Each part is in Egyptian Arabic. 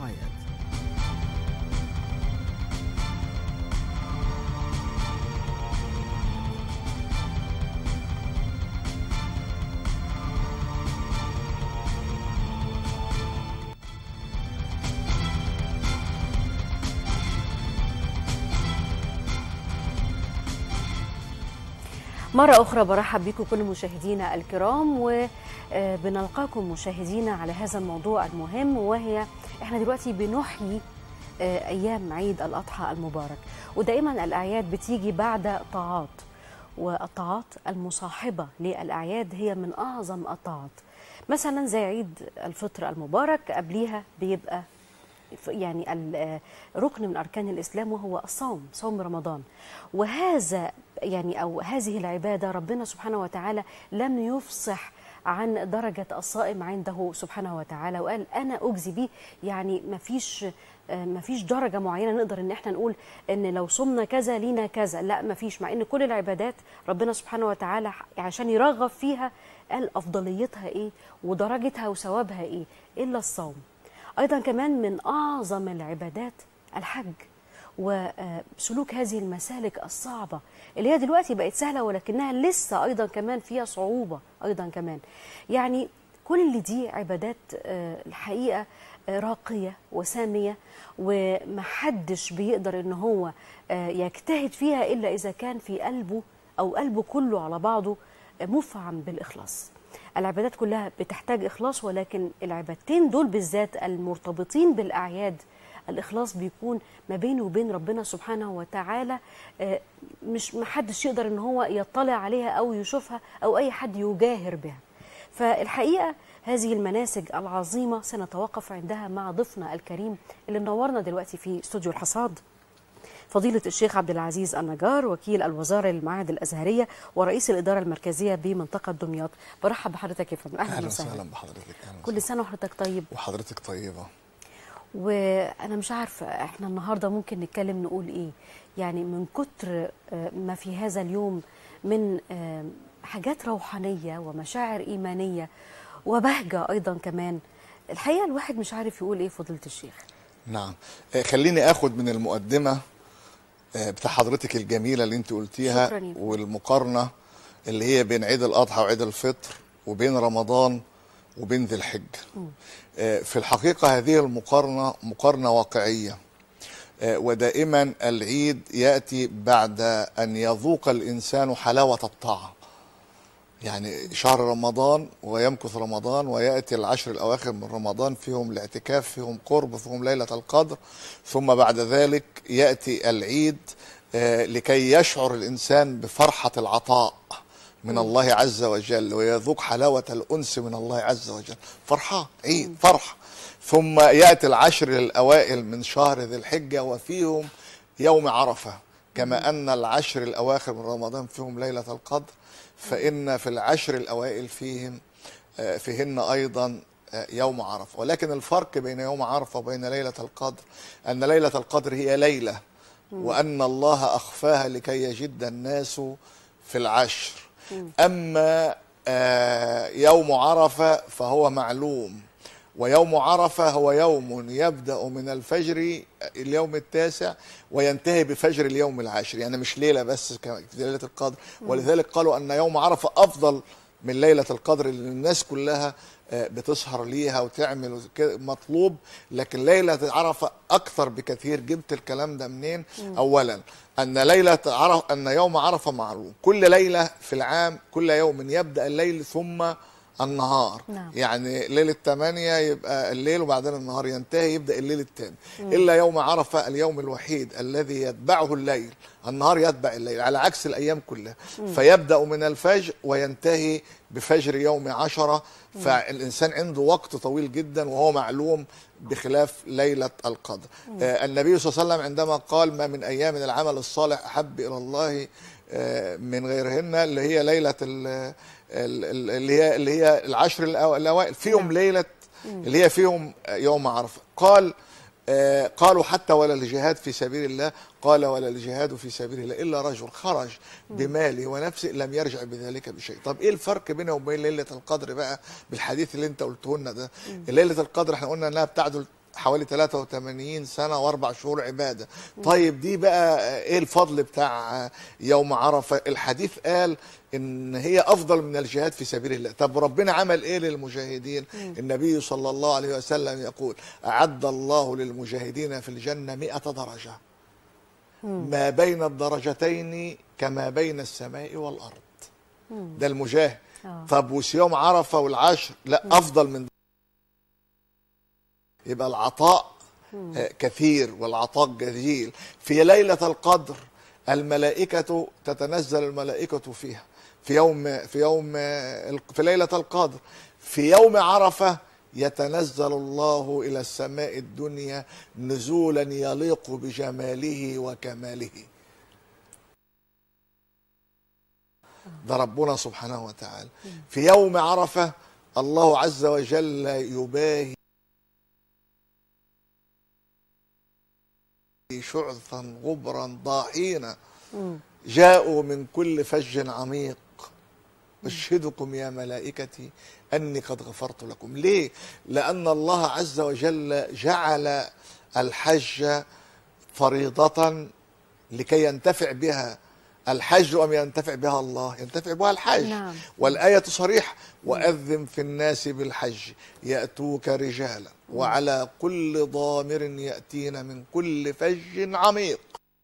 الأعياد مرة أخرى برحب بكم كل مشاهدينا الكرام وبنلقاكم مشاهدينا على هذا الموضوع المهم وهي احنا دلوقتي بنحيي آه، أيام عيد الأضحى المبارك ودائما الأعياد بتيجي بعد طاعات والطاعات المصاحبة للأعياد هي من أعظم الطاعات مثلا زي عيد الفطر المبارك قبليها بيبقى ف- يعني ال- ركن من اركان الاسلام وهو الصوم صوم رمضان وهذا يعني او هذه العباده ربنا سبحانه وتعالى لم يفصح عن درجة الصائم عنده سبحانه وتعالى وقال أنا أجزي به يعني مفيش آه، مفيش درجة معينة نقدر إن إحنا نقول إن لو صمنا كذا لينا كذا لا مفيش مع إن كل العبادات ربنا سبحانه وتعالى عشان يرغب فيها قال أفضليتها إيه ودرجتها وثوابها إيه إلا الصوم ايضا كمان من اعظم العبادات الحج وسلوك هذه المسالك الصعبه اللي هي دلوقتي بقت سهله ولكنها لسه ايضا كمان فيها صعوبه ايضا كمان يعني كل دي عبادات آه، الحقيقه آه، راقيه وساميه ومحدش بيقدر ان هو آه، يجتهد فيها الا اذا كان في قلبه او قلبه كله على بعضه آه، مفعم بالاخلاص العبادات كلها بتحتاج إخلاص ولكن العبادتين دول بالذات المرتبطين بالأعياد الإخلاص بيكون ما بينه وبين ربنا سبحانه وتعالى آه، مش محدش يقدر إن هو يطلع عليها أو يشوفها أو أي حد يجاهر بها فالحقيقة هذه المناسك العظيمة سنتوقف عندها مع ضيفنا الكريم اللي منورنا دلوقتي في استوديو الحصاد فضيلة الشيخ عبد العزيز النجار وكيل الوزارة للمعاهد الأزهرية ورئيس الإدارة المركزية بمنطقة دمياط برحب بحضرتك يا فندم أهلا اهلا وسهلا وسهلا بحضرتك اهلا كل سنة وحضرتك طيب وحضرتك طيبه وأنا مش عارفة إحنا النهاردة ممكن نتكلم نقول إيه يعني من كتر آه، ما في هذا اليوم من آه، حاجات روحانية ومشاعر إيمانية وبهجة أيضا كمان الحقيقة الواحد مش عارف يقول إيه فضيلة الشيخ نعم آه، خليني اخد من المقدمه آه، بتاع حضرتك الجميله اللي انت قلتيها شكراً يا فندم. والمقارنه اللي هي بين عيد الاضحى وعيد الفطر وبين رمضان وبين ذي الحجه آه، في الحقيقه هذه المقارنه مقارنه واقعيه آه، ودائما العيد ياتي بعد ان يذوق الانسان حلاوه الطاعه يعني شهر رمضان ويمكث رمضان وياتي العشر الاواخر من رمضان فيهم الاعتكاف فيهم قرب فيهم ليله القدر ثم بعد ذلك ياتي العيد آه، لكي يشعر الانسان بفرحه العطاء من الله عز وجل ويذوق حلاوه الانس من الله عز وجل فرحه عيد فرح ثم ياتي العشر الاوائل من شهر ذي الحجه وفيهم يوم عرفه كما ان العشر الاواخر من رمضان فيهم ليله القدر فإن في العشر الأوائل فيهم آه، فيهن أيضا آه، يوم عرفة ولكن الفرق بين يوم عرفة وبين ليلة القدر أن ليلة القدر هي ليلة وأن الله أخفاها لكي يجد الناس في العشر أما آه، يوم عرفة فهو معلوم ويوم عرفة هو يوم يبدأ من الفجر اليوم التاسع وينتهي بفجر اليوم العاشر يعني مش ليلة بس ك- في ليلة القدر ولذلك قالوا أن يوم عرفة أفضل من ليلة القدر اللي الناس كلها آه، بتسهر ليها وتعمل كده مطلوب لكن ليلة عرفة أكثر بكثير جبت الكلام ده منين أولا أن ليلة عرفة أن يوم عرفة معلوم كل ليلة في العام كل يوم يبدأ الليل ثم النهار نعم. يعني ليلة 8 يبقى الليل وبعدين النهار ينتهي يبدأ الليل الثاني إلا يوم عرفة اليوم الوحيد الذي يتبعه الليل النهار يتبع الليل على عكس الأيام كلها فيبدأ من الفجر وينتهي بفجر يوم عشرة فالإنسان عنده وقت طويل جدا وهو معلوم بخلاف ليلة القدر آه النبي صلى الله عليه وسلم عندما قال ما من أيام العمل الصالح أحب إلى الله آه، من غيرهن اللي هي ليلة ال- ال- ال- اللي هي اللي هي العشر الأو- الأوائل فيهم ليلة اللي هي فيهم يوم عرفة قال آه، قالوا حتى ولا الجهاد في سبيل الله قال ولا الجهاد في سبيل الله إلا رجل خرج بماله ونفسه لم يرجع بذلك بشيء طب إيه الفرق بينه وبين ليلة القدر بقى بالحديث اللي انت قلته لنا ده ليلة القدر احنا قلنا انها بتعدل حوالي 83 سنة واربع شهور عبادة طيب دي بقى ايه الفضل بتاع يوم عرفة الحديث قال ان هي افضل من الجهاد في سبيل الله طب ربنا عمل ايه للمجاهدين النبي صلى الله عليه وسلم يقول اعد الله للمجاهدين في الجنة مئة درجة ما بين الدرجتين كما بين السماء والارض ده المجاهد آه. طب وصيام عرفه والعشر لا افضل من يبقى العطاء آه، كثير والعطاء جزيل في ليله القدر الملائكه تتنزل الملائكه فيها في يوم في يوم آه، في ليله القدر في يوم عرفه يتنزل الله الى السماء الدنيا نزولا يليق بجماله وكماله ده ربنا سبحانه وتعالى في يوم عرفة الله عز وجل يباهي شعثا غبرا ضاحين جاءوا من كل فج عميق أشهدكم يا ملائكتي أني قد غفرت لكم ليه؟ لأن الله عز وجل جعل الحج فريضة لكي ينتفع بها الحج أم ينتفع بها الله ينتفع بها الحج نعم. والآية صريح وأذن في الناس بالحج يأتوك رجالا وعلى كل ضامر يأتين من كل فج عميق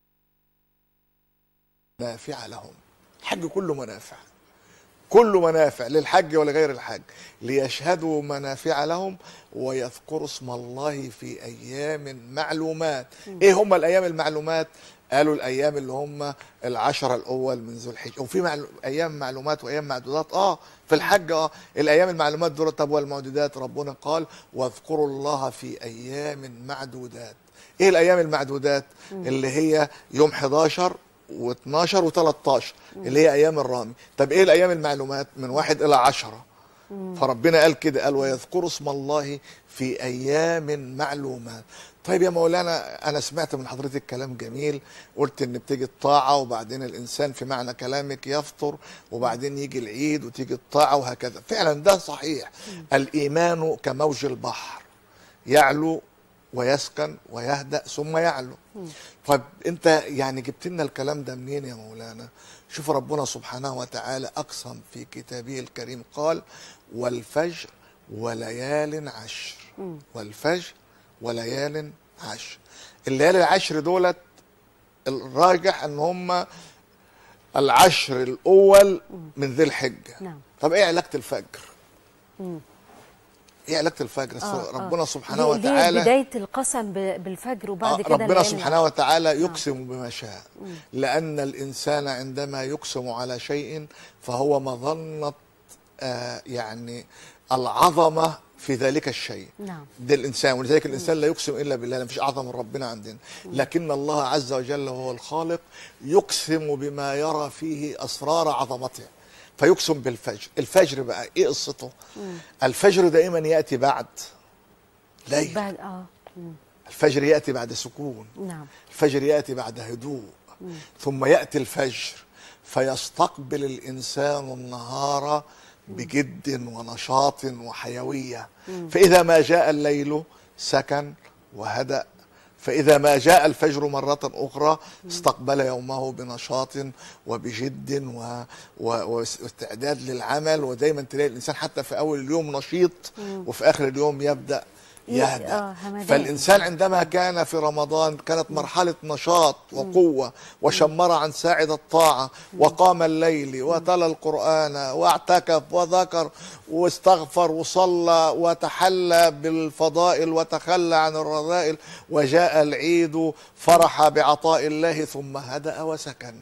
نافع لهم الحج كله منافع كل منافع للحج ولغير الحج ليشهدوا منافع لهم ويذكروا اسم الله في ايام معلومات ايه هم الايام المعلومات قالوا الايام اللي هم العشرة الاول من ذو الحجه وفي معلو... ايام معلومات وايام معدودات اه في الحج اه الايام المعلومات دول طب والمعدودات ربنا قال واذكروا الله في ايام معدودات ايه الايام المعدودات اللي هي يوم 11 و12 و13 اللي هي ايام الرامي طب ايه الايام المعلومات من واحد الى عشرة فربنا قال كده قال ويذكروا اسم الله في ايام معلومات طيب يا مولانا انا سمعت من حضرتك كلام جميل قلت ان بتيجي الطاعه وبعدين الانسان في معنى كلامك يفطر وبعدين يجي العيد وتيجي الطاعه وهكذا فعلا ده صحيح الايمان كموج البحر يعلو ويسكن ويهدأ ثم يعلو طيب انت يعني جبت لنا الكلام ده منين يا مولانا شوف ربنا سبحانه وتعالى اقسم في كتابه الكريم قال والفجر وليال عشر والفجر وليال عشر الليالي العشر دولت الراجح ان هم العشر الاول من ذي الحجه نعم. طب ايه علاقه الفجر ايه علاقه الفجر آه، ربنا آه. سبحانه دي- دي وتعالى بداية القسم ب- بالفجر وبعد آه، كده ربنا الليالي سبحانه العشر. وتعالى يقسم بما شاء لأن الإنسان عندما يقسم على شيء فهو مظنة آه، يعني العظمة في ذلك الشيء نعم. ده الإنسان ولذلك الإنسان لا يقسم إلا بالله ما فيش أعظم من ربنا عندنا لكن الله عز وجل وهو الخالق يقسم بما يرى فيه أسرار عظمته فيقسم بالفجر الفجر بقى إيه قصته الفجر دائما يأتي بعد ليل بعد اه مم. الفجر يأتي بعد سكون نعم الفجر ياتي بعد هدوء ثم ياتي الفجر فيستقبل الانسان النهار بجد ونشاط وحيويه فاذا ما جاء الليل سكن وهدا فاذا ما جاء الفجر مره اخرى استقبل يومه بنشاط وبجد و... و... واستعداد للعمل ودايما تلاقي الانسان حتى في اول اليوم نشيط وفي اخر اليوم يبدا ي- يهدأ آه، همدان. فالإنسان عندما كان في رمضان كانت مرحلة نشاط وقوة وشمر عن ساعد الطاعة وقام الليل وتلا القرآن واعتكف وذكر واستغفر وصلى وتحلى بالفضائل وتخلى عن الرذائل وجاء العيد فرح بعطاء الله ثم هدأ وسكن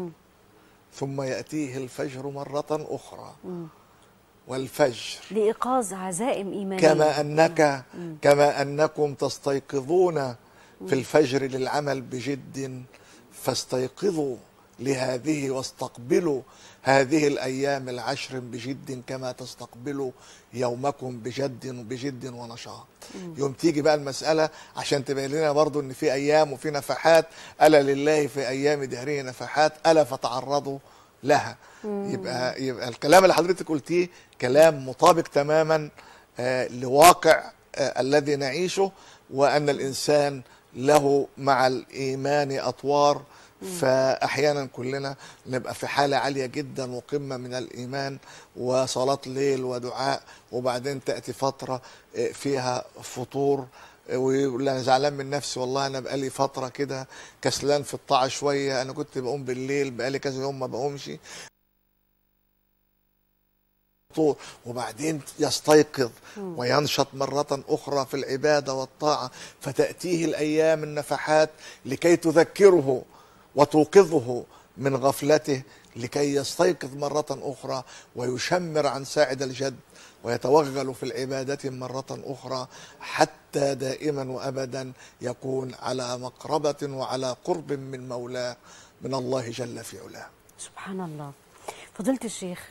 ثم يأتيه الفجر مرة أخرى والفجر لإيقاظ عزائم إيمانية كما انك كما انكم تستيقظون في الفجر للعمل بجد فاستيقظوا لهذه واستقبلوا هذه الايام العشر بجد كما تستقبلوا يومكم بجد بجد ونشاط يوم تيجي بقى المساله عشان تبين لنا برضو ان في ايام وفي نفحات الا لله في ايام دهره نفحات الا فتعرضوا لها يبقى يبقى الكلام اللي حضرتك قلتيه كلام مطابق تماما آه، لواقع آه، الذي نعيشه وأن الإنسان له مع الإيمان أطوار فأحيانا كلنا نبقى في حالة عالية جدا وقمة من الإيمان وصلاة ليل ودعاء وبعدين تأتي فترة آه، فيها فطور آه، ويقول انا زعلان من نفسي والله انا بقالي فتره كده كسلان في الطاعه شويه انا كنت بقوم بالليل بقالي كذا يوم ما بقومش طول وبعدين يستيقظ وينشط مرة أخرى في العبادة والطاعة فتأتيه الأيام النفحات لكي تذكره وتوقظه من غفلته لكي يستيقظ مرة أخرى ويشمر عن ساعد الجد ويتوغل في العبادة مرة أخرى حتى دائما وأبدا يكون على مقربة وعلى قرب من مولاه من الله جل في علاه سبحان الله فضيلة الشيخ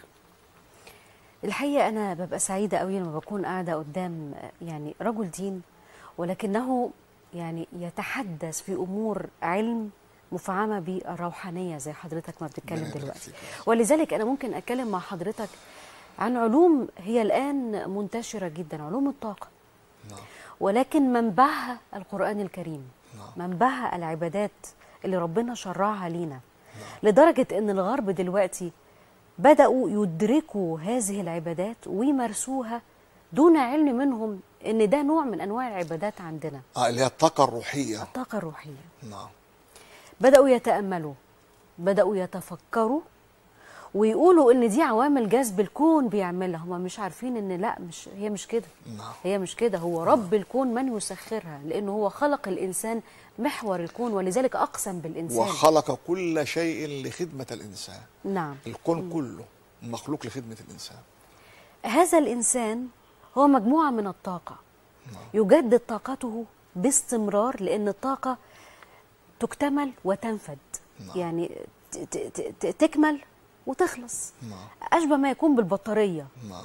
الحقيقة أنا ببقى سعيدة قوي لما بكون قاعدة قدام يعني رجل دين ولكنه يعني يتحدث في أمور علم مفعمة بالروحانية زي حضرتك ما بتتكلم ربنا يبارك دلوقتي فيك. ولذلك أنا ممكن أتكلم مع حضرتك عن علوم هي الآن منتشرة جدا علوم الطاقة نعم ولكن منبعها القرآن الكريم نعم. منبعها العبادات اللي ربنا شرعها لينا لدرجة أن الغرب دلوقتي بدأوا يدركوا هذه العبادات ويمارسوها دون علم منهم أن ده نوع من أنواع العبادات عندنا آه اللي هي الطاقة الروحية الطاقة الروحية نعم بدأوا يتأملوا بدأوا يتفكروا ويقولوا ان دي عوامل جذب الكون بيعملها هم مش عارفين ان لا مش هي مش كده نعم. هي مش كده هو رب الكون من يسخرها لانه هو خلق الانسان محور الكون ولذلك اقسم بالانسان وخلق كل شيء لخدمة الإنسان نعم الكون كله مخلوق لخدمة الإنسان هذا الانسان هو مجموعه من الطاقه يجدد طاقته باستمرار لان الطاقه تكتمل وتنفد نعم. يعني ت- ت- ت- تكمل وتخلص نعم اشبه ما يكون بالبطاريه نعم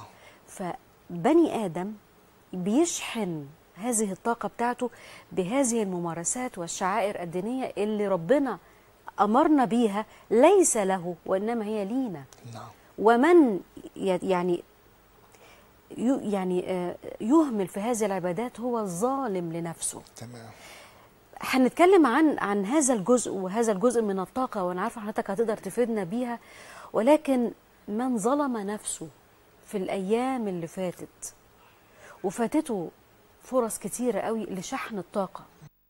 فبني ادم بيشحن هذه الطاقه بتاعته بهذه الممارسات والشعائر الدينيه اللي ربنا امرنا بيها ليس له وانما هي لينا نعم ومن ي- يعني يو- يعني آه، يهمل في هذه العبادات هو الظالم لنفسه تمام هنتكلم عن عن هذا الجزء وهذا الجزء من الطاقه وانا عارفه حضرتك هتقدر تفيدنا بيها ولكن من ظلم نفسه في الايام اللي فاتت وفاتته فرص كتيره قوي لشحن الطاقه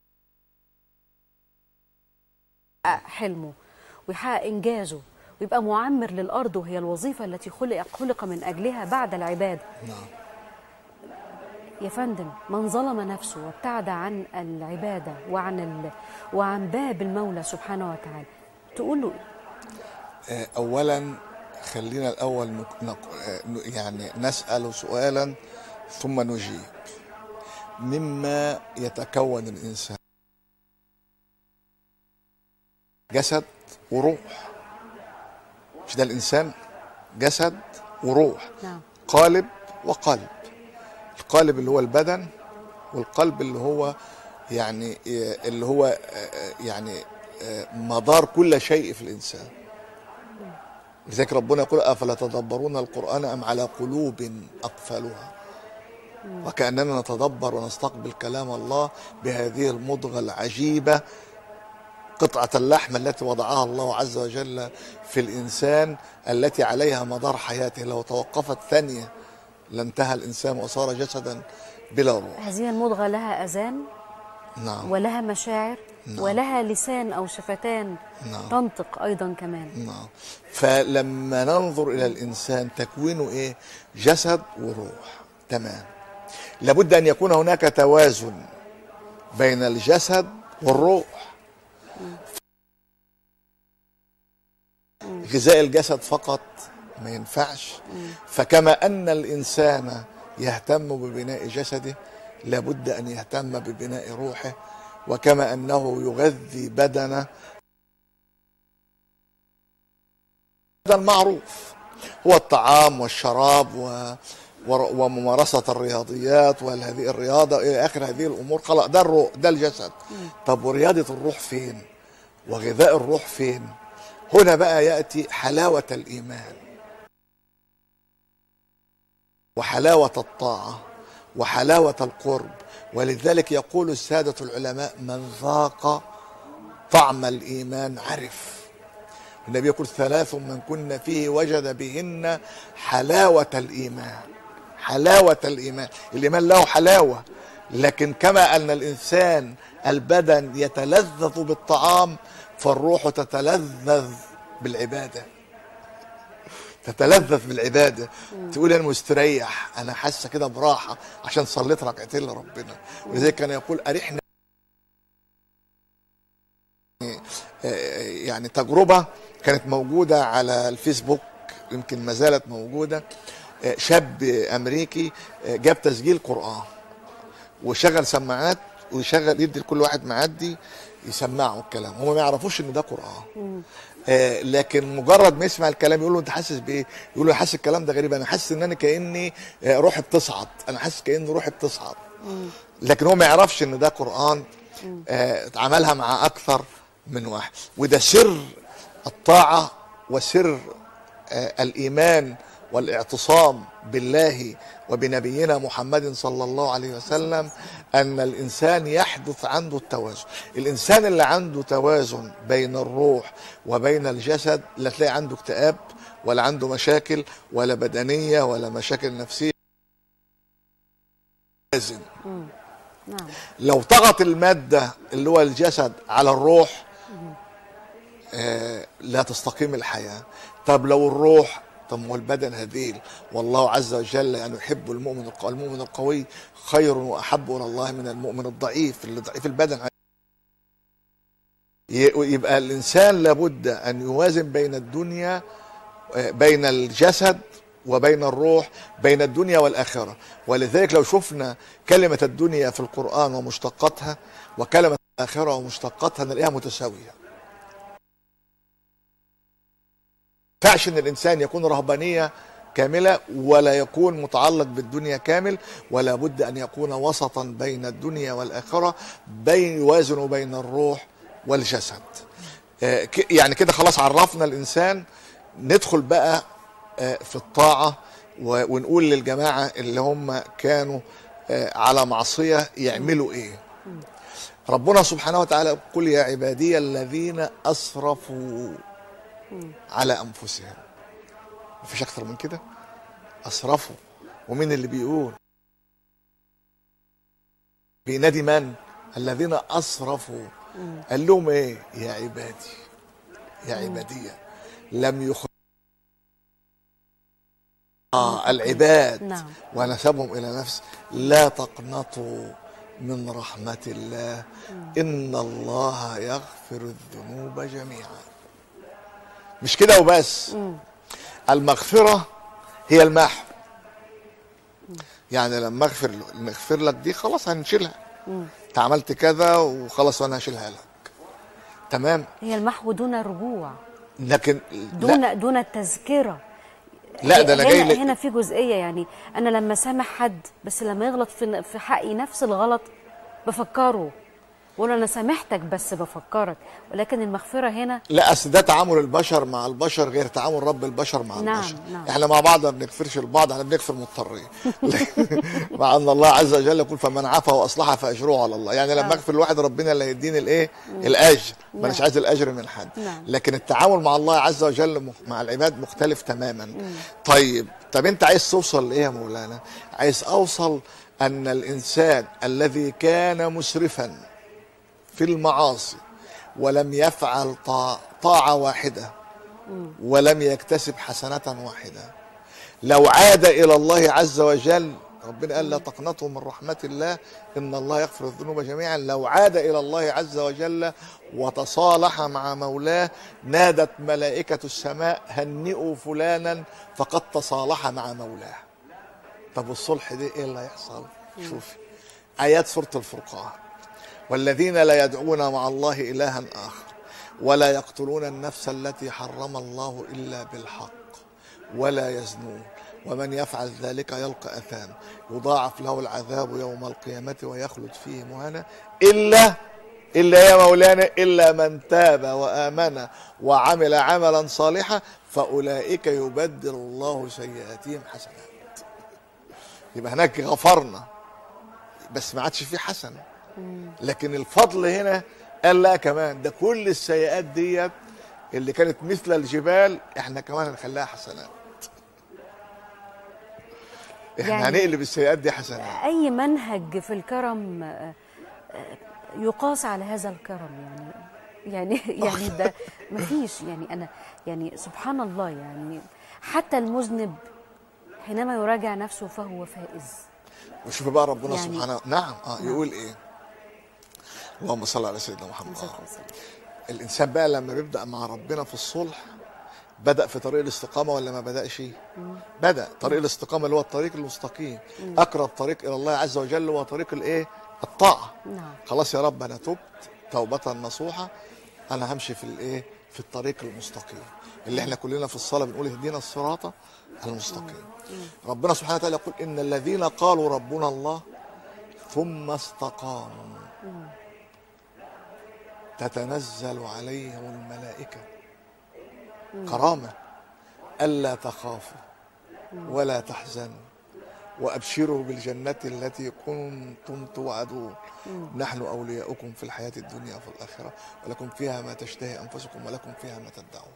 يحقق حلمه ويحقق انجازه ويبقى معمر للارض وهي الوظيفه التي خلق خلق من اجلها بعد العباده نعم يا فندم من ظلم نفسه وابتعد عن العبادة وعن ال... وعن باب المولى سبحانه وتعالى تقول له إيه؟ آه، أولا خلينا الأول نك... نق... آه، ن- يعني نسأل سؤالا ثم نجيب مما يتكون الإنسان جسد وروح مش ده الإنسان جسد وروح نعم قالب وقلب القالب اللي هو البدن والقلب اللي هو يعني آه، اللي هو آه، يعني آه، مدار كل شيء في الإنسان لذلك ربنا يقول أفلا تدبرون القرآن أم على قلوب أقفلها وكأننا نتدبر ونستقبل كلام الله بهذه المضغة العجيبة قطعة اللحم التي وضعها الله عز وجل في الإنسان التي عليها مدار حياته لو توقفت ثانية لانتهى الإنسان وصار جسدا بلا روح هذه المضغة لها أذان نعم ولها مشاعر نعم. ولها لسان أو شفتان نعم. تنطق أيضا كمان نعم فلما ننظر الى الانسان تكوينه ايه جسد وروح تمام لابد ان يكون هناك توازن بين الجسد والروح غذاء الجسد فقط ما ينفعش فكما ان الانسان يهتم ببناء جسده لابد ان يهتم ببناء روحه وكما انه يغذي بدنه هذا المعروف هو الطعام والشراب و ور- وممارسة الرياضيات وهذه الرياضة إلى آخر هذه الأمور خلاص ده الروح ده الجسد طب ورياضة الروح فين وغذاء الروح فين هنا بقى يأتي حلاوة الإيمان وحلاوة الطاعة وحلاوة القرب ولذلك يقول السادة العلماء من ذاق طعم الإيمان عرف النبي يقول ثلاث من كن فيه وجد بهن حلاوة الإيمان حلاوة الإيمان الإيمان له حلاوة لكن كما أن الإنسان البدن يتلذذ بالطعام فالروح تتلذذ بالعبادة تتلذذ بالعبادة تقول أنا مستريح أنا حاسة كده براحة عشان صليت ركعتين لربنا ولذلك كان يقول أرحنا يعني تجربة كانت موجودة على الفيسبوك يمكن ما زالت موجودة شاب أمريكي جاب تسجيل قرآن وشغل سماعات ويشغل يدي لكل واحد معدي يسمعه الكلام هم ما يعرفوش ان ده قرآن آه لكن مجرد ما يسمع الكلام يقول له انت حاسس بايه؟ يقول له حاسس الكلام ده غريب انا حاسس ان انا كاني آه روحي بتصعد انا حاسس كاني روحي بتصعد لكن هو ما يعرفش ان ده قرآن آه عملها مع اكثر من واحد وده سر الطاعة وسر آه الإيمان والاعتصام بالله وبنبينا محمد صلى الله عليه وسلم أن الإنسان يحدث عنده التوازن الإنسان اللي عنده توازن بين الروح وبين الجسد لا تلاقي عنده اكتئاب ولا عنده مشاكل ولا بدنية ولا مشاكل نفسية لازم نعم لو طغت المادة اللي هو الجسد على الروح آه لا تستقيم الحياة طب لو الروح طب ما هو البدن هذيل والله عز وجل يعني يحب المؤمن الق- المؤمن القوي خير واحب الى الله من المؤمن الضعيف اللي ضعيف البدن ي- يبقى الانسان لابد ان يوازن بين الدنيا آه، بين الجسد وبين الروح بين الدنيا والاخره ولذلك لو شفنا كلمه الدنيا في القران ومشتقاتها وكلمه الاخره ومشتقاتها نلاقيها متساويه ينفعش ان الانسان يكون رهبانيه كامله ولا يكون متعلق بالدنيا كامل ولا بد ان يكون وسطا بين الدنيا والاخره بين يوازن بين الروح والجسد آه، ك- يعني كده خلاص عرفنا الانسان ندخل بقى آه، في الطاعه و- ونقول للجماعه اللي هم كانوا آه، على معصيه يعملوا ايه ربنا سبحانه وتعالى يقول يا عبادي الذين اسرفوا على انفسهم مفيش اكتر من كده اسرفوا ومين اللي بيقول بينادي من الذين اسرفوا قال لهم ايه يا عبادي يا عبادية لم يخرج آه العباد نعم. ونسبهم إلى نفس لا تقنطوا من رحمة الله إن الله يغفر الذنوب جميعا مش كده وبس المغفرة هي المحو يعني لما اغفر نغفر لك دي خلاص هنشيلها انت عملت كذا وخلاص وانا هشيلها لك تمام هي المحو دون الرجوع لكن دون لا, دون التذكره لا ده انا هنا جاي لك هنا في جزئيه يعني انا لما سامح حد بس لما يغلط في في حقي نفس الغلط بفكره بقول له انا سامحتك بس بفكرك ولكن المغفره هنا لا اصل ده تعامل البشر مع البشر غير تعامل رب البشر مع نعم، البشر نعم. احنا مع بعض ما بنغفرش لبعض احنا بنغفر مضطرين مع ان الله عز وجل يقول فمن عفا واصلح فاجره على الله يعني لما آه. اغفر لواحد ربنا اللي هيديني الايه الاجر نعم. مانيش عايز الاجر من حد نعم. لكن التعامل مع الله عز وجل مخ- مع العباد مختلف تماما طيب طب انت عايز توصل لايه يا مولانا عايز اوصل ان الانسان الذي كان مسرفا في المعاصي ولم يفعل طاع- طاعة واحدة ولم يكتسب حسنة واحدة لو عاد إلى الله عز وجل ربنا قال لا تقنطوا من رحمة الله إن الله يغفر الذنوب جميعا لو عاد إلى الله عز وجل وتصالح مع مولاه نادت ملائكة السماء هنئوا فلانا فقد تصالح مع مولاه طب والصلح دي ايه اللي هيحصل شوفي ايات سوره الفرقان والذين لا يدعون مع الله الها اخر ولا يقتلون النفس التي حرم الله الا بالحق ولا يزنون ومن يفعل ذلك يلقى اثام يضاعف له العذاب يوم القيامه ويخلد فيه مهانا الا الا يا مولانا الا من تاب وامن وعمل عملا صالحا فاولئك يبدل الله سيئاتهم حسنات يبقى هناك غفرنا بس ما عادش فيه حسنه لكن الفضل هنا قال لا كمان ده كل السيئات ديت اللي كانت مثل الجبال احنا كمان هنخليها حسنات احنا يعني- يعني هنقلب السيئات دي حسنات اي منهج في الكرم آه، آه، يقاس على هذا الكرم يعني يعني يعني ده مفيش يعني انا يعني سبحان الله يعني حتى المذنب حينما يراجع نفسه فهو فائز وشوف بقى ربنا يعني- سبحانه نعم اه يقول ايه اللهم صل على سيدنا محمد صلى الله آه. عليه وسلم. الانسان بقى لما بيبدا مع ربنا في الصلح بدا في طريق الاستقامه ولا ما بداش بدا طريق الاستقامه اللي هو الطريق المستقيم اقرب طريق الى الله عز وجل هو طريق الايه الطاعه نعم خلاص يا رب انا تبت توبه نصوحه انا همشي في الايه في الطريق المستقيم اللي احنا كلنا في الصلاه بنقول اهدنا الصراط المستقيم ربنا سبحانه وتعالى يقول ان الذين قالوا ربنا الله ثم استقاموا تتنزل عليهم الملائكه كرامه الا تخافوا ولا تحزنوا وابشروا بالجنه التي كنتم توعدون نحن اولياؤكم في الحياه الدنيا وفي الاخره ولكم فيها ما تشتهي انفسكم ولكم فيها ما تدعون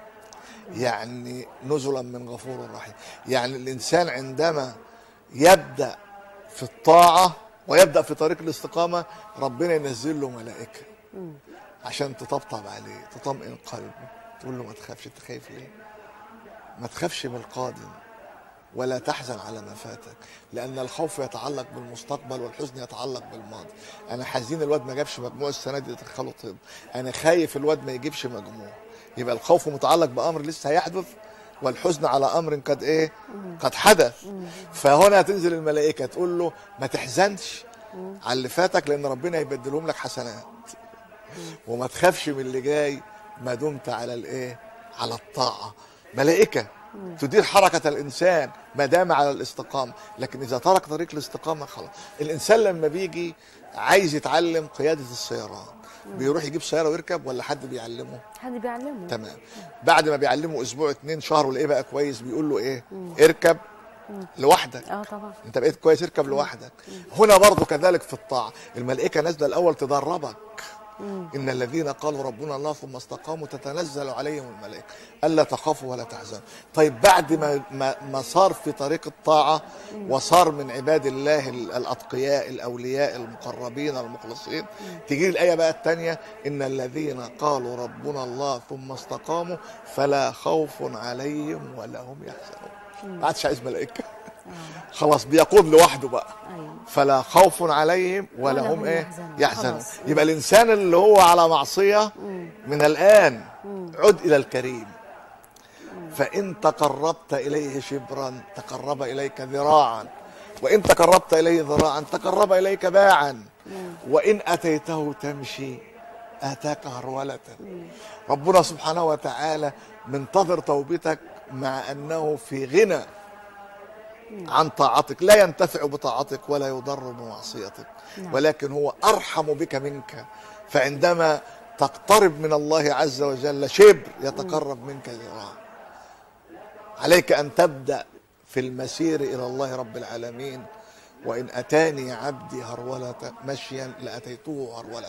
يعني نزلا من غفور رحيم يعني الانسان عندما يبدا في الطاعه ويبدا في طريق الاستقامه ربنا ينزل له ملائكه عشان تطبطب عليه تطمئن قلبه تقول له ما تخافش انت خايف ليه ما تخافش من القادم ولا تحزن على ما فاتك لان الخوف يتعلق بالمستقبل والحزن يتعلق بالماضي انا حزين الواد ما جابش مجموع السنه دي دخله طب انا خايف الواد ما يجيبش مجموع يبقى الخوف متعلق بامر لسه هيحدث والحزن على امر قد ايه قد حدث فهنا تنزل الملائكه تقول له ما تحزنش على اللي فاتك لان ربنا يبدلهم لك حسنات وما تخافش من اللي جاي ما دمت على الايه على الطاعه ملائكه تدير حركه الانسان ما دام على الاستقامه لكن اذا ترك طريق الاستقامه خلاص الانسان لما بيجي عايز يتعلم قياده السيارات بيروح يجيب سياره ويركب ولا حد بيعلمه حد بيعلمه تمام بعد ما بيعلمه اسبوع اتنين شهر ولاقيه بقى كويس بيقول له ايه اركب لوحدك اه طبعا انت بقيت كويس اركب لوحدك هنا برضو كذلك في الطاعه الملائكه نازله الاول تدربك ان الذين قالوا ربنا الله ثم استقاموا تتنزل عليهم الملائكه الا تخافوا ولا تحزنوا طيب بعد ما ما, ما صار في طريق الطاعه وصار من عباد الله ال- الاتقياء الاولياء المقربين المخلصين تجي الايه بقى الثانيه ان الذين قالوا ربنا الله ثم استقاموا فلا خوف عليهم ولا هم يحزنون ما عادش عايز ملائكه خلاص بيقود لوحده بقى ايوه فلا خوف عليهم ولا, ولا هم هم ايه يحزنون. يحزنون خلاص. يبقى الانسان اللي هو على معصيه من الان عد الى الكريم فان تقربت اليه شبرا تقرب اليك ذراعا وان تقربت اليه ذراعا تقرب اليك باعا وان اتيته تمشي اتاك هروله ربنا سبحانه وتعالى منتظر توبتك مع انه في غنى عن طاعتك لا ينتفع بطاعتك ولا يضر بمعصيتك نعم. ولكن هو ارحم بك منك فعندما تقترب من الله عز وجل شبر يتقرب منك ذراع عليك ان تبدا في المسير الى الله رب العالمين وان اتاني عبدي هروله مشيا لاتيته هروله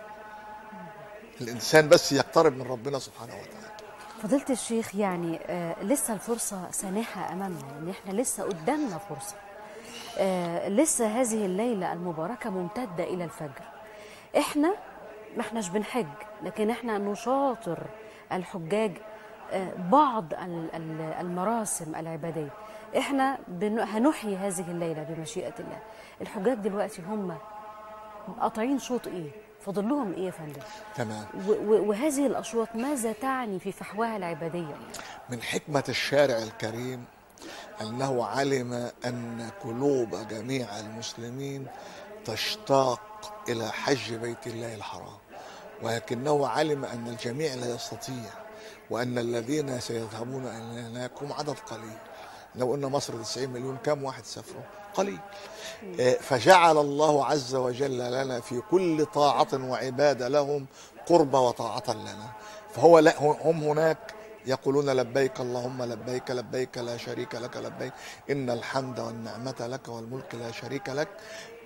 الانسان بس يقترب من ربنا سبحانه وتعالى فضيلة الشيخ يعني آه لسه الفرصة سانحة أمامنا يعني إحنا لسه قدامنا فرصة آه لسه هذه الليلة المباركة ممتدة إلى الفجر إحنا ما إحناش بنحج لكن إحنا نشاطر الحجاج آه بعض ال- ال- المراسم العبادية إحنا بن- هنحيي هذه الليلة بمشيئة الله الحجاج دلوقتي هم قاطعين شوط إيه فاضل لهم إيه يا فندم تمام و- و- وهذه الأشواط ماذا تعني في فحواها العبادية يعني؟ من حكمة الشارع الكريم أنه علم أن قلوب جميع المسلمين تشتاق إلى حج بيت الله الحرام ولكنه علم أن الجميع لا يستطيع وأن الذين سيذهبون إلى هناك هم عدد قليل لو قلنا مصر 90 مليون كم واحد سافروا قليل آه، فجعل الله عز وجل لنا في كل طاعة وعبادة لهم قربة وطاعة لنا فهو لا هم هناك يقولون لبيك اللهم لبيك لبيك لا شريك لك لبيك إن الحمد والنعمة لك والملك لا شريك لك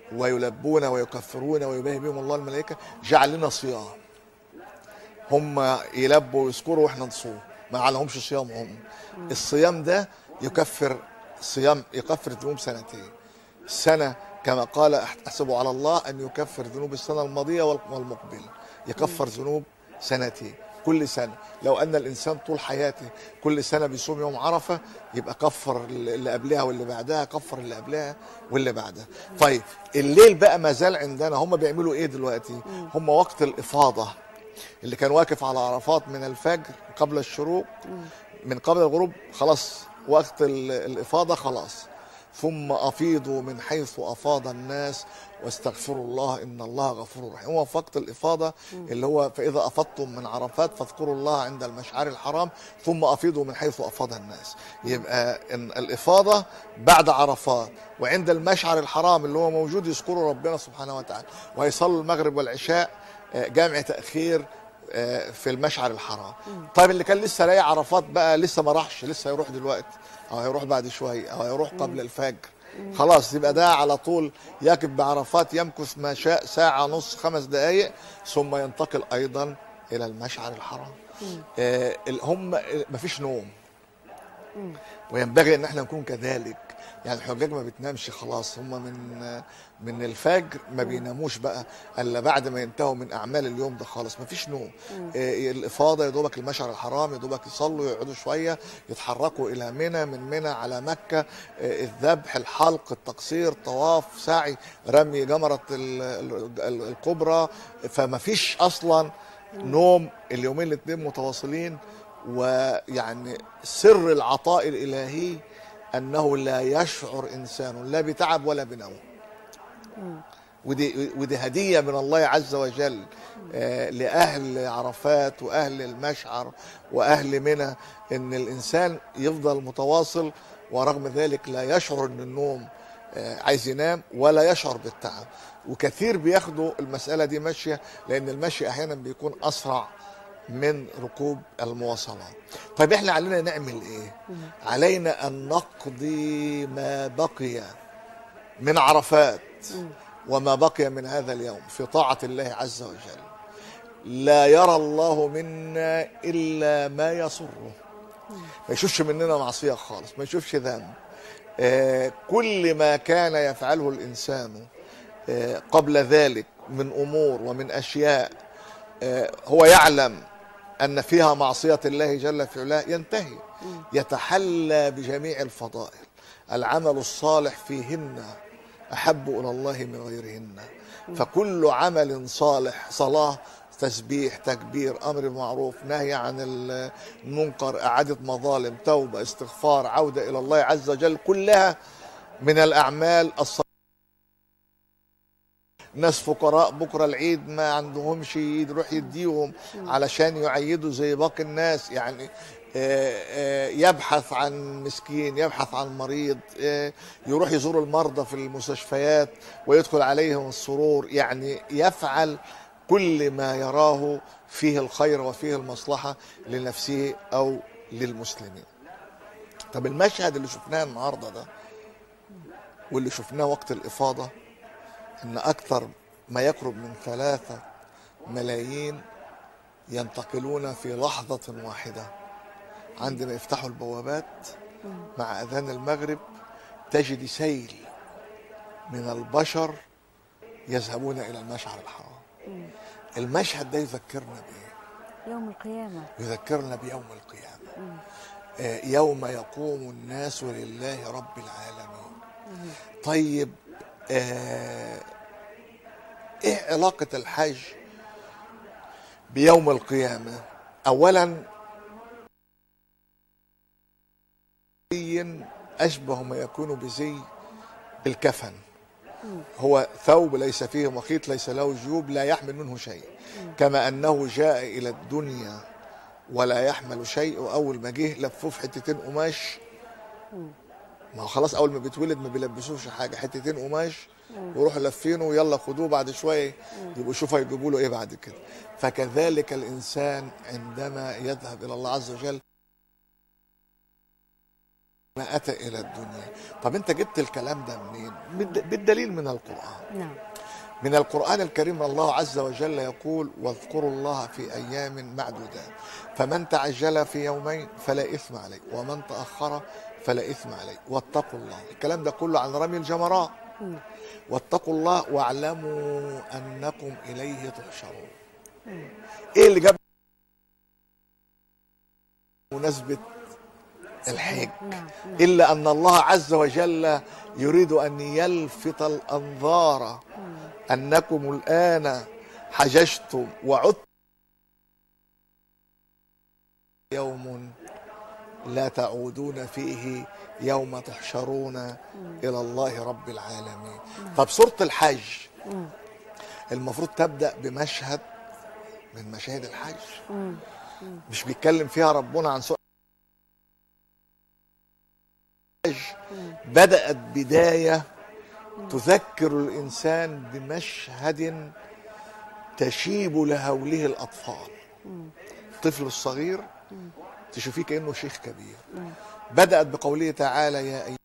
ويلبون ويكفرون ويباهي بهم الله الملائكه جعل لنا صيام هم يلبوا ويذكروا واحنا نصوم ما عليهمش صيام هم الصيام ده يكفر صيام يكفر ذنوب سنتين سنه كما قال احسب على الله ان يكفر ذنوب السنه الماضيه وال- والمقبله يكفر ذنوب سنتين كل سنه لو ان الانسان طول حياته كل سنه بيصوم يوم عرفه يبقى كفر اللي قبلها واللي بعدها كفر اللي قبلها واللي بعدها طيب الليل بقى ما زال عندنا هم بيعملوا ايه دلوقتي هم وقت الافاضه اللي كان واقف على عرفات من الفجر قبل الشروق من قبل الغروب خلاص وقت ال- الإفاضة خلاص ثم أفيضوا من حيث أفاض الناس واستغفروا الله إن الله غفور رحيم هو في وقت الإفاضة اللي هو فإذا أفضتم من عرفات فاذكروا الله عند المشعر الحرام ثم أفيضوا من حيث أفاض الناس يبقى إن الإفاضة بعد عرفات وعند المشعر الحرام اللي هو موجود يذكروا ربنا سبحانه وتعالى ويصلوا المغرب والعشاء آه، جامع تأخير آه، في المشعر الحرام طيب اللي كان لسه لاقي عرفات بقى لسه ما راحش لسه هيروح دلوقتي او هيروح بعد شويه او هيروح قبل الفجر خلاص يبقى ده على طول يقف بعرفات يمكث ما شاء ساعه نص خمس دقائق ثم ينتقل ايضا الى المشعر الحرام آه ال- هم ما فيش نوم وينبغي ان احنا نكون كذلك يعني الحجاج ما بتنامش خلاص هم من من الفجر ما بيناموش بقى الا بعد ما ينتهوا من اعمال اليوم ده خالص ما فيش نوم آه، الافاضه يا دوبك المشعر الحرام يا دوبك يصلوا يقعدوا شويه يتحركوا الى منى من منى على مكه آه، الذبح الحلق التقصير طواف سعي رمي جمره ال- ال- ال- الكبرى فما فيش اصلا نوم اليومين الاثنين متواصلين ويعني سر العطاء الالهي انه لا يشعر انسان لا بتعب ولا بنوم ودي ودي هديه من الله عز وجل آه، لاهل عرفات واهل المشعر واهل منى ان الانسان يفضل متواصل ورغم ذلك لا يشعر ان النوم آه، عايز ينام ولا يشعر بالتعب وكثير بياخدوا المساله دي ماشيه لان المشي احيانا بيكون اسرع من ركوب المواصلات طيب احنا علينا نعمل ايه علينا ان نقضي ما بقي من عرفات وما بقي من هذا اليوم في طاعة الله عز وجل لا يرى الله منا إلا ما يسره ما يشوفش مننا معصية خالص ما يشوفش ذنب آه، كل ما كان يفعله الإنسان آه، قبل ذلك من أمور ومن أشياء آه، هو يعلم أن فيها معصية الله جل في علاه ينتهي يتحلى بجميع الفضائل العمل الصالح فيهن أحب إلى الله من غيرهن فكل عمل صالح صلاة تسبيح تكبير أمر معروف نهي عن المنكر إعادة مظالم توبة استغفار عودة إلى الله عز وجل كلها من الأعمال الصالحة ناس فقراء بكره العيد ما عندهمش يروح يديهم علشان يعيدوا زي باقي الناس يعني آه، آه، يبحث عن مسكين يبحث عن مريض آه، يروح يزور المرضى في المستشفيات ويدخل عليهم السرور يعني يفعل كل ما يراه فيه الخير وفيه المصلحة لنفسه أو للمسلمين طب المشهد اللي شفناه النهاردة ده واللي شفناه وقت الإفاضة ان اكثر ما يقرب من ثلاثة ملايين ينتقلون في لحظة واحدة عندما يفتحوا البوابات مع اذان المغرب تجد سيل من البشر يذهبون الى المشعر الحرام المشهد ده يذكرنا بايه يوم القيامة يذكرنا بيوم القيامة آه، يوم يقوم الناس لله رب العالمين طيب آه، ايه علاقة الحج بيوم القيامة اولا زي اشبه ما يكون بزي الكفن هو ثوب ليس فيه مخيط ليس له جيوب لا يحمل منه شيء كما انه جاء الى الدنيا ولا يحمل شيء واول ما جه لفوه في حتتين قماش ما هو خلاص اول ما بيتولد ما بيلبسوش حاجه حتتين قماش ويروحوا لافينه ويلا خدوه بعد شويه يبقوا شوفوا هيجيبوا له ايه بعد كده فكذلك الانسان عندما يذهب الى الله عز وجل ما أتى إلى الدنيا طب أنت جبت الكلام ده منين بالد- بالدليل من القرآن نعم من القرآن الكريم الله عز وجل يقول واذكروا الله في أيام معدودات فمن تعجل في يومين فلا إثم عليه ومن تأخر فلا إثم عليه واتقوا الله الكلام ده كله عن رمي الجمرات واتقوا الله واعلموا أنكم إليه تحشرون إيه اللي جاب مناسبة الحج نعم نعم إلا أن الله عز وجل يريد أن يلفت الأنظار أنكم الآن حججتم وعدتم يوم لا تعودون فيه يوم تحشرون إلى الله رب العالمين طب سورة الحج المفروض تبدأ بمشهد من مشاهد الحج مش بيتكلم فيها ربنا عن سورة الحج بدأت بداية تذكر الإنسان بمشهد تشيب لهوله الأطفال الطفل الصغير تشوفيه كأنه شيخ كبير بدأت بقوله تعالى يا أيها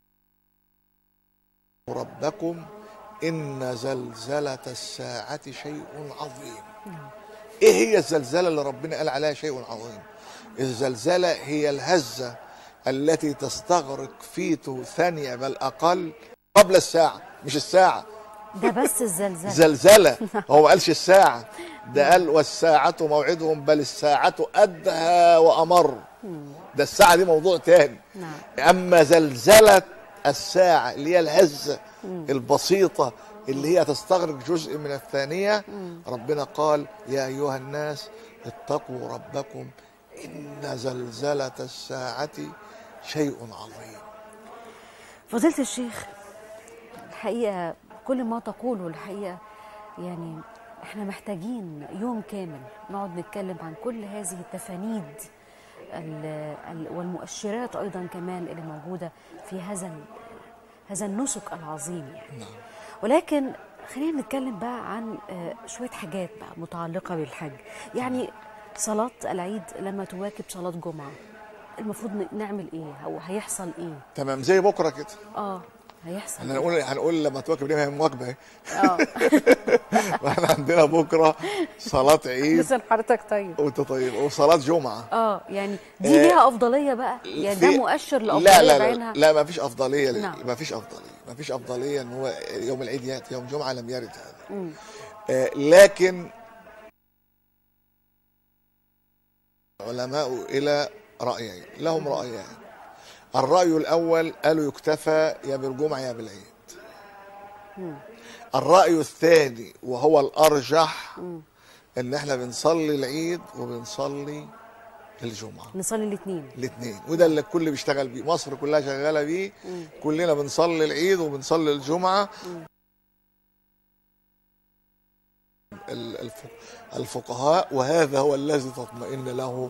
ربكم إن زلزلة الساعة شيء عظيم إيه هي الزلزلة اللي ربنا قال عليها شيء عظيم الزلزلة هي الهزة التي تستغرق فيتو ثانية بل أقل قبل الساعة مش الساعة ده بس الزلزال زلزلة هو ما قالش الساعة ده قال والساعة موعدهم بل الساعة أدهى وأمر ده الساعة دي موضوع تاني نعم أما زلزلة الساعة اللي هي الهزة البسيطة اللي هي تستغرق جزء من الثانية ربنا قال يا أيها الناس اتقوا ربكم إن زلزلة الساعة شيء عظيم فضيلة الشيخ الحقيقة كل ما تقوله الحقيقة يعني احنا محتاجين يوم كامل نقعد نتكلم عن كل هذه التفانيد ال- ال- والمؤشرات ايضا كمان اللي موجودة في هذا ال- هذا النسك العظيم يعني نعم ولكن خلينا نتكلم بقى عن آه، شوية حاجات بقى متعلقة بالحج يعني صلاة العيد لما تواكب صلاة جمعة المفروض ن- نعمل ايه او هيحصل ايه تمام زي بكرة كده اه هيحصل احنا هنقول هنقول لما تواكب ليه هي مواكبة اهي اه واحنا عندنا بكرة صلاة عيد لسه حضرتك طيب وانت طيب وصلاة جمعة اه يعني دي آه، ليها افضليه بقى يعني ده في- مؤشر لا لافضليه لا لا, بعينها لا ما فيش افضليه نعم. ما فيش افضليه ما فيش افضليه ان هو يوم العيد ياتي يوم جمعه لم يرد هذا مم. آه لكن علماء الى رايين لهم رايان الراي الاول قالوا يكتفى يا بالجمعه يا بالعيد الراي الثاني وهو الارجح ان احنا بنصلي العيد وبنصلي الجمعه نصلي الاثنين الاثنين وده اللي الكل بيشتغل بيه مصر كلها شغاله بيه كلنا بنصلي العيد وبنصلي الجمعه ال- الف- الفقهاء وهذا هو الذي تطمئن له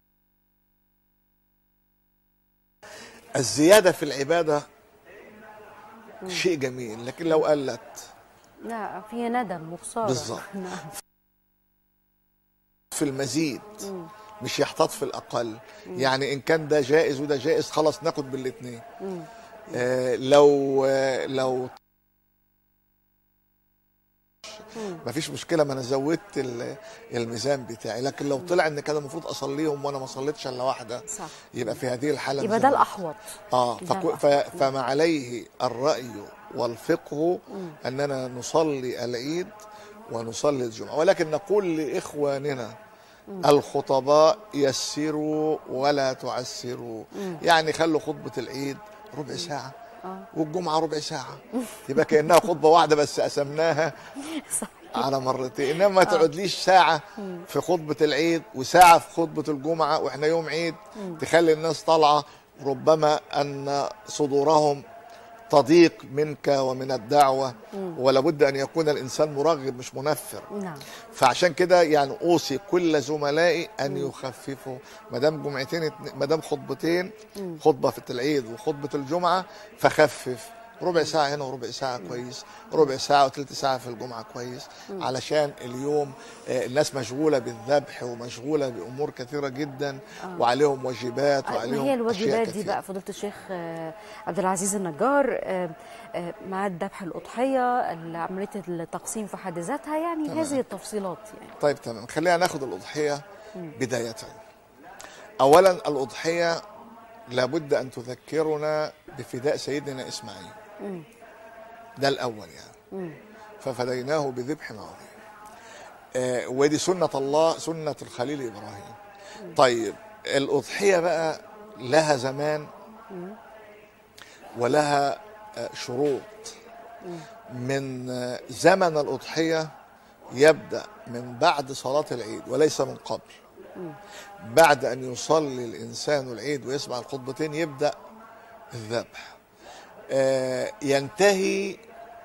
الزياده في العباده شيء جميل لكن لو قلت لا في ندم وخساره بالظبط. نعم. في المزيد مش يحتاط في الاقل يعني ان كان ده جائز وده جائز خلاص ناخد بالاثنين آه لو آه لو مفيش مشكله ما انا زودت ال- الميزان بتاعي لكن لو طلع ان كان المفروض اصليهم وانا ما صليتش الا واحده صح يبقى في هذه الحاله يبقى ده ميزان. الاحوط اه ده فكو ف فما عليه الرأي والفقه أننا نصلي العيد ونصلي الجمعة ولكن نقول لإخواننا الخطباء يسروا ولا تعسروا يعني خلوا خطبة العيد ربع ساعة والجمعة ربع ساعة يبقى كأنها خطبة واحدة بس قسمناها صح على مرتين انما ما تقعدليش ساعه في خطبه العيد وساعه في خطبه الجمعه واحنا يوم عيد تخلي الناس طالعه ربما ان صدورهم تضيق منك ومن الدعوه ولا بد ان يكون الانسان مرغب مش منفر نعم فعشان كده يعني اوصي كل زملائي ان يخففوا ما دام جمعتين اتن- ما دام خطبتين خطبه في العيد وخطبه الجمعه فخفف ربع ساعة هنا وربع ساعة كويس ربع ساعة وثلث ساعة في الجمعة كويس علشان اليوم آه، الناس مشغولة بالذبح ومشغولة بأمور كثيرة جدا وعليهم واجبات ما وعليهم هي أشياء الواجبات دي كثيرة. بقى فضيله الشيخ آه، عبد العزيز النجار آه، آه، ميعاد ذبح الاضحيه عمليه التقسيم في حد ذاتها يعني هذه التفصيلات يعني طيب تمام خلينا ناخد الأضحية بداية أولا الأضحية لابد أن تذكرنا بفداء سيدنا إسماعيل ده الأول يعني ففديناه بذبح عظيم آه ودي سنة الله سنة الخليل إبراهيم طيب الأضحية بقى لها زمان ولها آه، شروط من آه، زمن الأضحية يبدأ من بعد صلاة العيد وليس من قبل بعد أن يصلي الإنسان العيد ويسمع الخطبتين يبدأ الذبح آه، ينتهي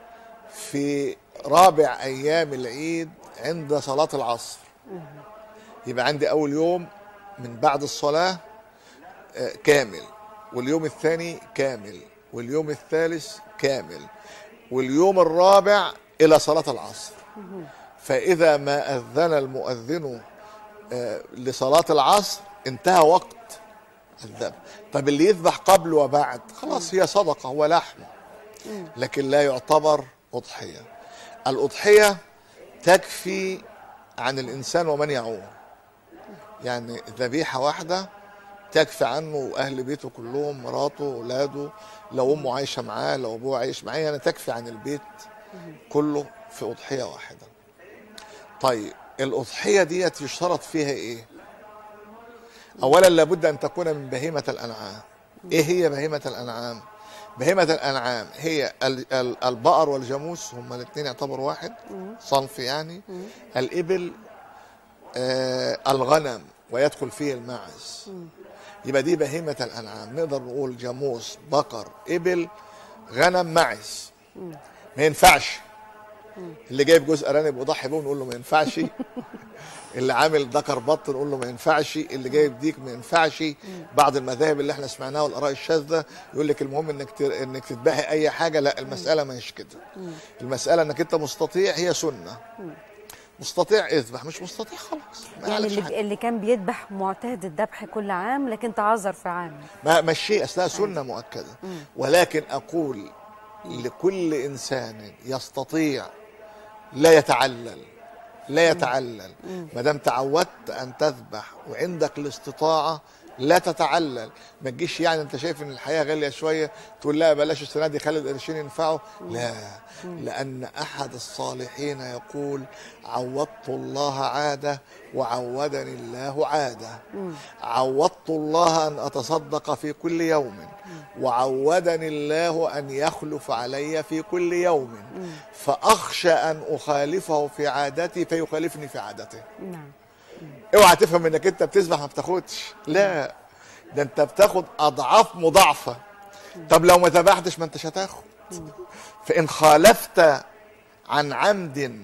في رابع أيام العيد عند صلاة العصر يبقى عندي أول يوم من بعد الصلاة آه، كامل واليوم الثاني كامل واليوم الثالث كامل واليوم الرابع إلى صلاة العصر فإذا ما أذن المؤذن آه، لصلاة العصر انتهى وقت الذبح طب اللي يذبح قبل وبعد خلاص هي صدقة هو لحم لكن لا يعتبر أضحية الأضحية تكفي عن الإنسان ومن يعوم يعني ذبيحة واحدة تكفي عنه وأهل بيته كلهم مراته وأولاده لو أمه عايشة معاه لو أبوه عايش معاه يعني تكفي عن البيت كله في أضحية واحدة طيب الأضحية ديت يشترط فيها إيه؟ أولا لابد أن تكون من بهيمة الأنعام إيه هي بهيمة الأنعام؟ بهيمة الأنعام هي ال- ال- البقر والجاموس هما الاثنين يعتبروا واحد صنف يعني الإبل آه الغنم ويدخل فيه الماعز يبقى دي بهيمة الأنعام نقدر نقول جاموس بقر إبل غنم معز ما ينفعش اللي جايب جزء ارانب وضحي بيه نقول له ما ينفعش اللي عامل ذكر بط نقول له ما ينفعش اللي جايب ديك ما ينفعش بعض المذاهب اللي احنا سمعناها والاراء الشاذه يقول لك المهم انك ت... انك تذبحي اي حاجه لا المساله ما هيش كده المساله انك انت مستطيع هي سنه مستطيع اذبح مش مستطيع خلاص ما يعني عليكش حاجة. اللي, اللي كان بيذبح معتاد الذبح كل عام لكن تعذر في عام ما مشي اصلها سنه مؤكده ولكن اقول لكل انسان يستطيع لا يتعلل لا يتعلل ما دام تعودت ان تذبح وعندك الاستطاعه لا تتعلل ما تجيش يعني انت شايف ان الحياه غاليه شويه تقول لا بلاش السنه دي خلي القرشين ينفعوا لا لان احد الصالحين يقول عودت الله عاده وعودني الله عاده عودت الله ان اتصدق في كل يوم وعودني الله ان يخلف علي في كل يوم فاخشى ان اخالفه في عادتي فيخالفني في عادته نعم اوعى تفهم انك انت بتذبح ما بتاخدش لا ده انت بتاخد اضعاف مضاعفه طب لو ما ذبحتش ما انتش هتاخد فان خالفت عن عمد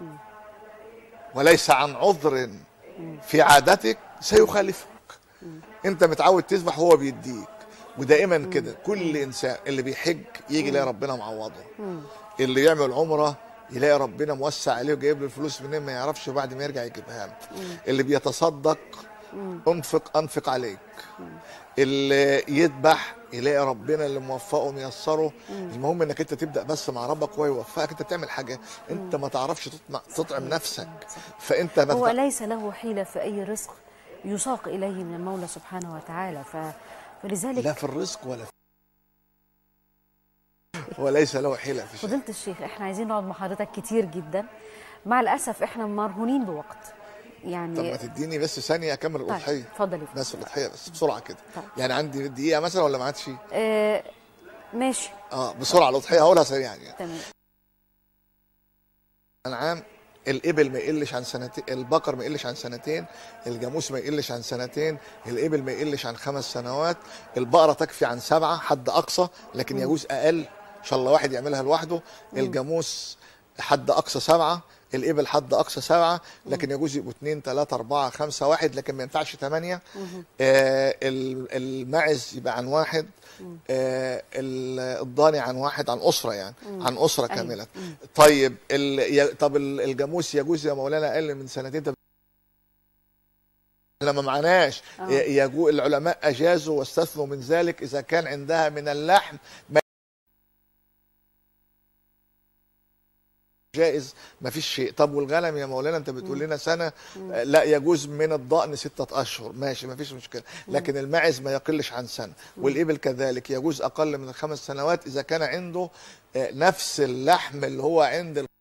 وليس عن عذر في عادتك سيخالفك انت متعود تذبح هو بيديك ودائما كده كل انسان اللي بيحج يجي يلاقي ربنا معوضه اللي يعمل عمره يلاقي ربنا موسع عليه وجايب له الفلوس منين ما يعرفش وبعد ما يرجع يجيبها له اللي بيتصدق انفق انفق عليك اللي يذبح يلاقي ربنا اللي موفقه وميسره المهم انك انت تبدا بس مع ربك هو يوفقك انت بتعمل حاجه انت ما تعرفش تطمع تطعم نفسك فانت ما هو تبقى- ليس له حيلة في أي رزق يساق إليه من المولى سبحانه وتعالى ف... فلذلك لا في الرزق ولا في وليس له حيله في شيء فضيلة الشيخ احنا عايزين نقعد مع حضرتك كتير جدا مع الأسف احنا مرهونين بوقت طب ما يعني تديني بس ثانيه اكمل طيب الاضحيه اتفضلي بس الاضحيه بس بسرعه كده طيب. يعني عندي دقيقه مثلا ولا ما عادش آه ماشي اه بسرعه الاضحيه هقولها سريعا يعني تمام انعام الابل ما يقلش عن سنتين البقر ما يقلش عن سنتين الجاموس ما يقلش عن سنتين الابل ما يقلش عن خمس سنوات البقره تكفي عن سبعه حد اقصى لكن يجوز اقل ان شاء الله واحد يعملها لوحده الجاموس حد اقصى سبعه الابل حد اقصى سبعه لكن يجوز يبقوا اثنين ثلاثه اربعه خمسه واحد لكن ما ينفعش ثمانيه آه ال- الماعز يبقى عن واحد آه ال- الضاني عن واحد عن اسره يعني عن اسره أيوة. كامله طيب ال... ي- طب ال- الجاموس يجوز يا مولانا اقل من سنتين طب لما معناش آه. ي- يجو العلماء اجازوا واستثنوا من ذلك اذا كان عندها من اللحم ما جائز ما فيش شيء طب والغنم يا مولانا انت بتقول لنا سنه آه، لا يجوز من الضأن ستة اشهر ماشي ما فيش مشكله لكن الماعز ما يقلش عن سنه والابل كذلك يجوز اقل من الخمس سنوات اذا كان عنده آه، نفس اللحم اللي هو عند ال-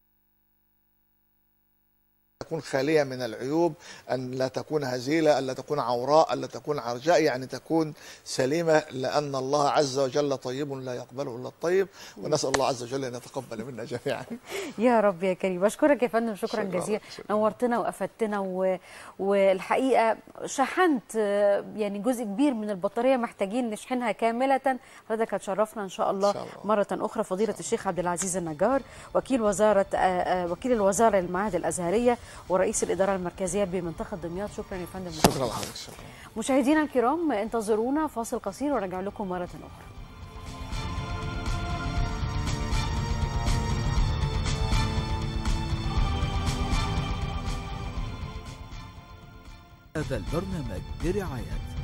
تكون خالية من العيوب أن لا تكون هزيلة أن لا تكون عوراء أن لا تكون عرجاء يعني تكون سليمة لأن الله عز وجل طيب لا يقبله إلا الطيب ونسأل الله عز وجل أن يتقبل منا جميعا يا رب يا كريم بشكرك يا فندم شكرا شكراً، جزيلا شكراً. نورتنا وافدتنا و... والحقيقه شحنت آه، يعني جزء كبير من البطاريه محتاجين نشحنها كامله حضرتك هتشرفنا ان شاء الله, إن شاء الله. مره اخرى فضيله الشيخ عبد العزيز النجار وكيل وزاره آه، آه، وكيل الوزاره للمعاهد الازهريه ورئيس الاداره المركزيه بمنطقه دمياط شكرا يا فندم شكرا لحضرتك شكرا مشاهدينا الكرام انتظرونا فاصل قصير وراجع لكم مره اخرى هذا البرنامج برعاية